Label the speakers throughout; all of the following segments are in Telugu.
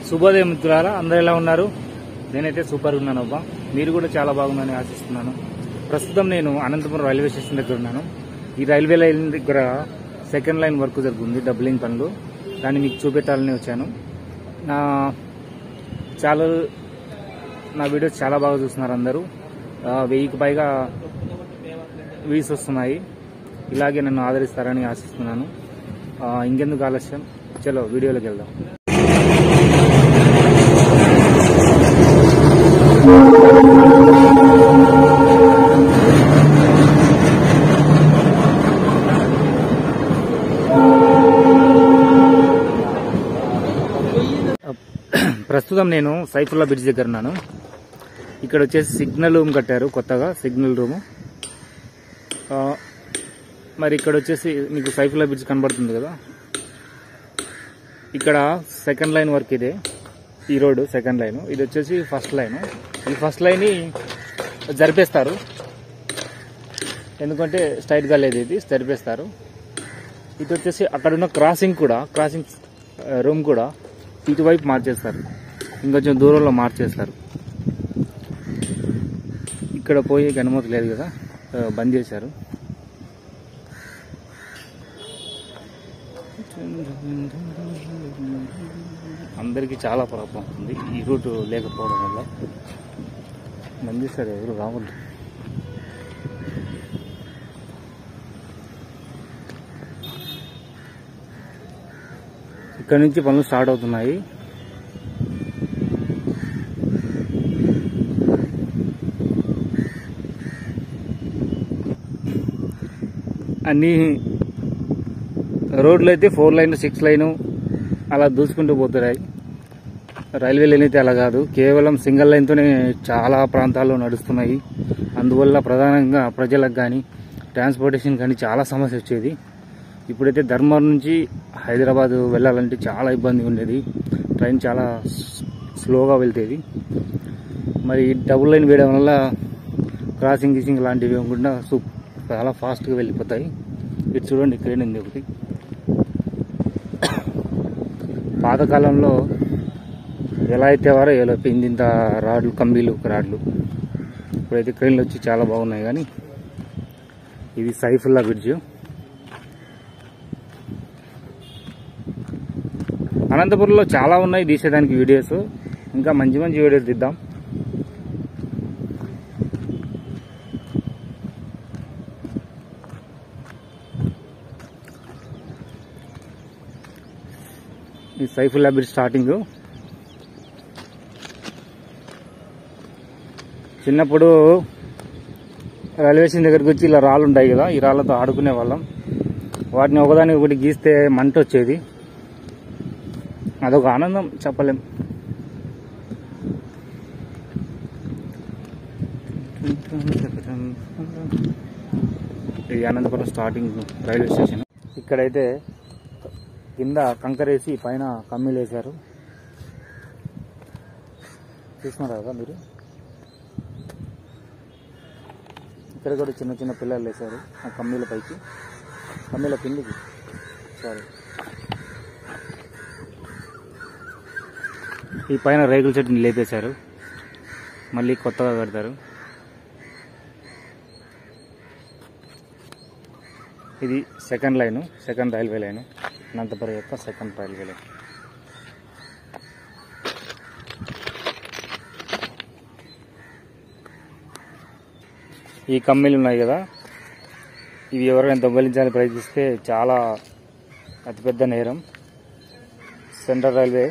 Speaker 1: శుభోదయం మిత్రులారా అందరూ ఎలా ఉన్నారు నేనైతే సూపర్ ఉన్నాను అబ్బా మీరు కూడా చాలా బాగుందని ఆశిస్తున్నాను ప్రస్తుతం నేను అనంతపురం రైల్వే స్టేషన్ దగ్గర ఉన్నాను ఈ రైల్వే లైన్ దగ్గర సెకండ్ లైన్ వర్క్ జరుగుతుంది డబ్లింగ్ పనులు దాన్ని మీకు చూపెట్టాలని వచ్చాను నా చాలా నా వీడియోస్ చాలా బాగా చూస్తున్నారు అందరూ ఆ, వెయ్యికి పైగా వ్యూస్ వస్తున్నాయి ఇలాగే నన్ను ఆదరిస్తారని ఆశిస్తున్నాను ఆ, ఇంకెందుకు ఆలస్యం చలో వీడియోలోకి వెళ్దాం ప్రస్తుతం నేను సైఫుల్లా బ్రిడ్జ్ దగ్గర ఉన్నాను ఇక్కడ వచ్చేసి సిగ్నల్ రూమ్ కట్టారు కొత్తగా సిగ్నల్ రూమ్ మరి ఇక్కడ వచ్చేసి మీకు సైఫుల్లా బ్రిడ్జ్ కనబడుతుంది కదా ఇక్కడ సెకండ్ లైన్ వర్క్ ఇదే ఈ రోడ్డు సెకండ్ లైన్ ఇది వచ్చేసి ఫస్ట్ లైన్ ఈ ఫస్ట్ లైన్ జరిపేస్తారు ఎందుకంటే స్ట్రైట్గా లేదు ఇది జరిపేస్తారు ఇది వచ్చేసి అక్కడ ఉన్న క్రాసింగ్ కూడా క్రాసింగ్ రూమ్ కూడా ఇటువైపు మార్చేస్తారు ఇంకొంచెం దూరంలో మార్చేస్తారు ఇక్కడ పోయి అనుమతి లేదు కదా ఆ, బంద్ చేశారు అందరికీ చాలా ప్రాబ్లం ఉంది ఈ రూట్ లేకపోవడం వల్ల బంద్ చేశారు ఎవరు రావద్దు ఇక్కడ నుంచి పనులు స్టార్ట్ అవుతున్నాయి అన్ని రోడ్లు అయితే ఫోర్ లైన్ సిక్స్ లైన్ అలా దూసుకుంటూ పోతున్నాయి రైల్వే లైన్ అయితే అలా కాదు కేవలం సింగిల్ లైన్తోనే చాలా ప్రాంతాల్లో నడుస్తున్నాయి అందువల్ల ప్రధానంగా ప్రజలకు కానీ ట్రాన్స్పోర్టేషన్ కానీ చాలా సమస్య వచ్చేది ఇప్పుడైతే ధర్మవరం నుంచి హైదరాబాద్ వెళ్ళాలంటే చాలా ఇబ్బంది ఉండేది ట్రైన్ చాలా స్- స్లోగా వెళ్తేది మరి ఈ డబుల్ లైన్ వేయడం వల్ల క్రాసింగ్ గీసింగ్ లాంటివి ఇవ్వకుండా సూప్ చాలా ఫాస్ట్గా వెళ్ళిపోతాయి ఇటు చూడండి క్రేన్ ఉంది ఒకటి పాతకాలంలో ఎలా అయితే వారో ఎలా ఇంత రాడ్లు కంబీలు రాడ్లు ఇప్పుడైతే క్రేన్లు వచ్చి చాలా బాగున్నాయి కానీ ఇది సైఫుల్లా బ్రిడ్జ్ అనంతపురంలో చాలా ఉన్నాయి తీసేదానికి వీడియోస్ ఇంకా మంచి మంచి వీడియోస్ తీద్దాం ఈ సైఫుల్లా బ్రిడ్జ్ స్టార్టింగ్ చిన్నప్పుడు రైల్వే స్టేషన్ దగ్గరికి వచ్చి ఇలా రాళ్ళు ఉంటాయి కదా ఈ రాళ్ళతో ఆడుకునే వాళ్ళం వాటిని ఒకదానికి ఒకటి గీస్తే మంట వచ్చేది అదొక ఆనందం చెప్పలేం ఇది అనంతపురం స్టార్టింగ్ రైల్వే స్టేషన్ ఇక్కడైతే కింద కంకరేసి పైన కమ్మీలు వేశారు చూస్తున్నారు కదా మీరు ఇక్కడ కూడా చిన్న చిన్న పిల్లలు వేశారు ఆ కమ్మీల పైకి కమ్మీల కిందికి సారీ ఈ పైన రేకుల చెట్టుని లేపేశారు మళ్ళీ కొత్తగా కడతారు ఇది second line second railway line Anantapuram యొక్క సెకండ్ రైల్వే లైన్ ఈ కమ్మీలు ఉన్నాయి కదా ఇవి ఎవరైనా దొంగలించాలని ప్రయత్నిస్తే చాలా అతిపెద్ద నేరం సెంట్రల్ రైల్వే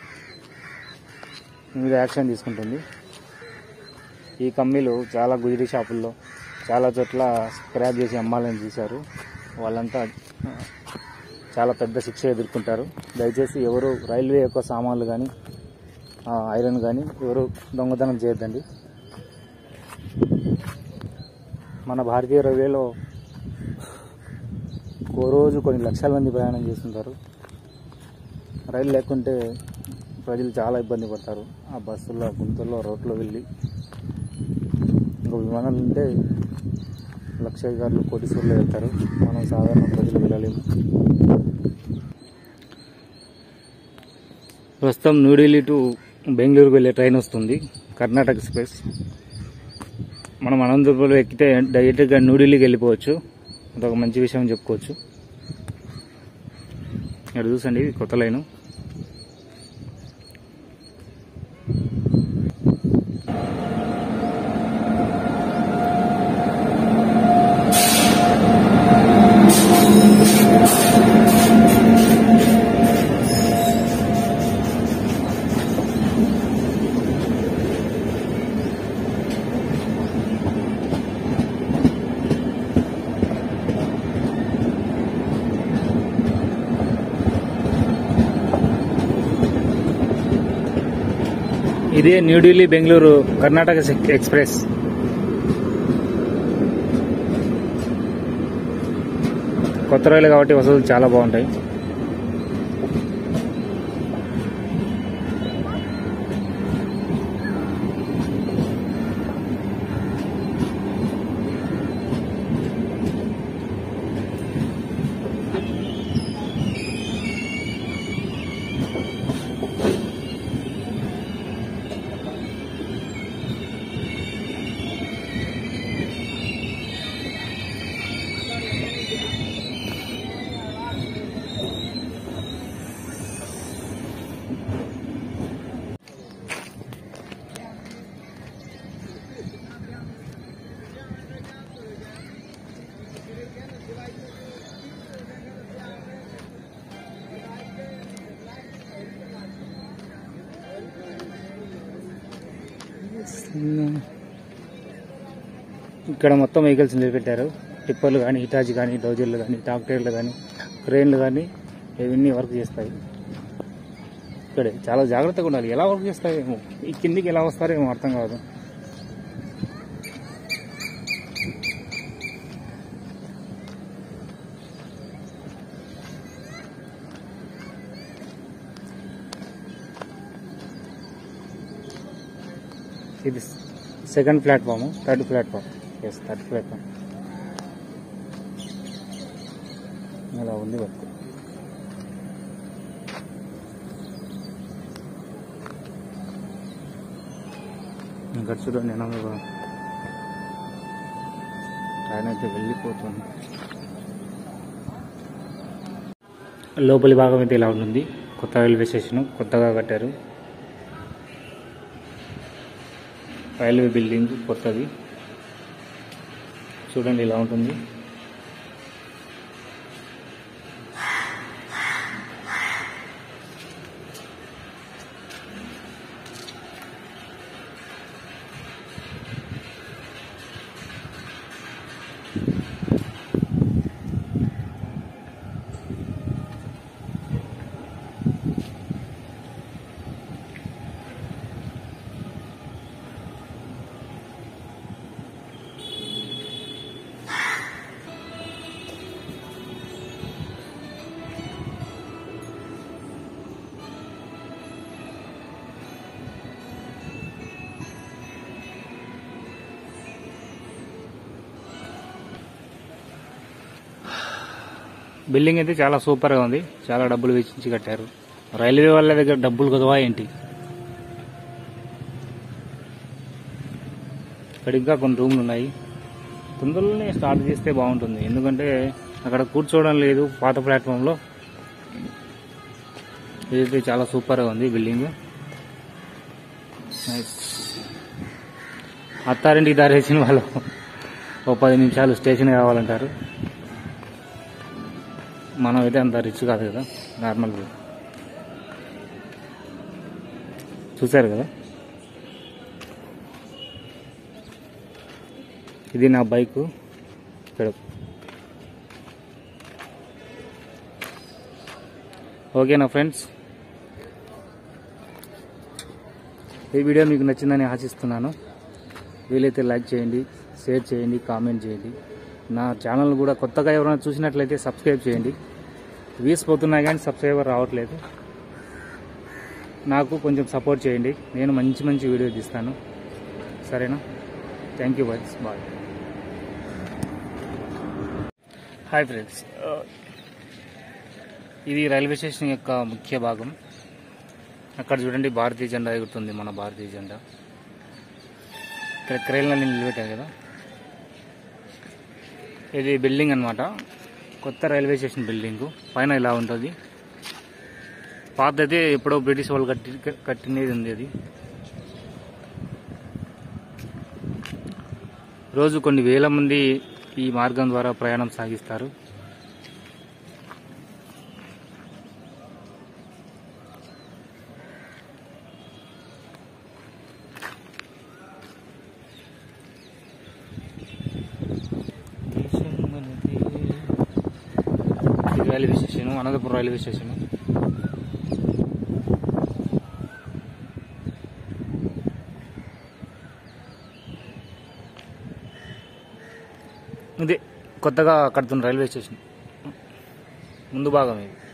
Speaker 1: మీద యాక్షన్ తీసుకుంటుంది ఈ కమ్మీలు చాలా గుజరీ షాపుల్లో చాలా చోట్ల స్క్రాప్ చేసి అమ్మాలని చూశారు వాళ్ళంతా ఆ, చాలా పెద్ద శిక్ష ఎదుర్కొంటారు దయచేసి ఎవరు రైల్వే యొక్క సామాన్లు కానీ ఐరన్ కానీ ఎవరు దొంగతనం చేయొద్దండి మన భారతీయ రైల్వేలో ఓ రోజు కొన్ని లక్షల మంది ప్రయాణం చేస్తుంటారు రైలు లేకుంటే ప్రజలు చాలా ఇబ్బంది పడతారు ఆ బస్సుల్లో గుంతల్లో రోడ్లో వెళ్ళి ఇంకా విమానాలు ఉంటే లక్షాధికారులు కోటీశ్వరులు వెళ్తారు మనం సాధారణ ప్రజలు వెళ్ళలేము ప్రస్తుతం న్యూఢిల్లీ టు బెంగళూరుకు వెళ్ళే ట్రైన్ వస్తుంది కర్ణాటక ఎక్స్ప్రెస్ మనం అనంతపురంలో ఎక్కితే డైరెక్ట్గా న్యూఢిల్లీకి వెళ్ళిపోవచ్చు అదొక మంచి విషయం చెప్పుకోవచ్చు ఇక్కడ చూసండి ఇది కొత్త లైను ఇదే న్యూఢిల్లీ బెంగళూరు కర్ణాటక సెక్- ఎక్స్ప్రెస్ కొత్త రైలు కాబట్టి వసతులు చాలా బాగుంటాయి ఇక్కడ మొత్తం వెహికల్స్ నిలబెట్టారు టిప్పర్లు కానీ హిటాచి కానీ డోజర్లు కానీ ట్రాక్టర్లు కానీ క్రెయిన్లు కానీ ఇవన్నీ వర్క్ చేస్తాయి ఇక్కడే చాలా జాగ్రత్తగా ఉండాలి ఎలా వర్క్ చేస్తాయేమో ఈ కిందికి ఎలా వస్తారేమో అర్థం కాదు ఇది second platform third platform yes third platform అలా ఉంది వర్క్ ఇక్కడ చూడండి నేను ట్రైన్ అయితే వెళ్ళిపోతుంది లోపలి భాగం అయితే ఇలా ఉంటుంది కొత్త రైల్వే స్టేషన్ కొత్తగా కట్టారు రైల్వే బిల్డింగ్ కొత్తది చూడండి ఇలా ఉంటుంది బిల్డింగ్ అయితే చాలా సూపర్గా ఉంది చాలా డబ్బులు వెచ్చించి కట్టారు రైల్వే వాళ్ళ దగ్గర డబ్బులు కదవా ఏంటి ఇక్కడ ఇంకా కొన్ని రూమ్లు ఉన్నాయి తొందరలోనే స్టార్ట్ చేస్తే బాగుంటుంది ఎందుకంటే అక్కడ కూర్చోవడం లేదు పాత ప్లాట్ఫామ్లో ఇదైతే చాలా సూపర్గా ఉంది బిల్డింగ్ నైస్ అత్తారింటికి దారేసిన వాళ్ళు ఓ పది నిమిషాలు స్టేషన్ కావాలంటారు మనం అయితే అంత రిచ్ కాదు కదా నార్మల్ చూశారు కదా ఇది నా బైకు ఇక్కడ ఓకేనా ఫ్రెండ్స్ ఈ వీడియో మీకు నచ్చిందని ఆశిస్తున్నాను వీలైతే లైక్ చేయండి షేర్ చేయండి కామెంట్ చేయండి నా ఛానల్ కూడా కొత్తగా ఎవరైనా చూసినట్లయితే సబ్స్క్రైబ్ చేయండి వ్యూస్ పోతున్నాయి కానీ సబ్స్క్రైబర్ రావట్లేదు నాకు కొంచెం సపోర్ట్ చేయండి నేను మంచి మంచి వీడియో తీస్తాను సరేనా thank you boys bye hi friends ఇది రైల్వే స్టేషన్ యొక్క ముఖ్య భాగం అక్కడ చూడండి భారతీయ జెండా ఎగురుతుంది మన భారతీయ జెండా ఇక్కడ క్రైన్లని నిలబెట్టారు కదా ఇది బిల్డింగ్ అన్నమాట కొత్త రైల్వే స్టేషన్ బిల్డింగ్ పైన ఇలా ఉంటుంది పాతది ఎప్పుడో బ్రిటిష్ వాళ్ళు కట్టి కట్టినది ఉంది అది రోజు కొన్ని వేల మంది ఈ మార్గం ద్వారా ప్రయాణం సాగిస్తారు ఇది railway station Anantapuram railway station ఇది కొత్తగా కడుతున్న రైల్వే స్టేషన్ ముందు భాగం ఇది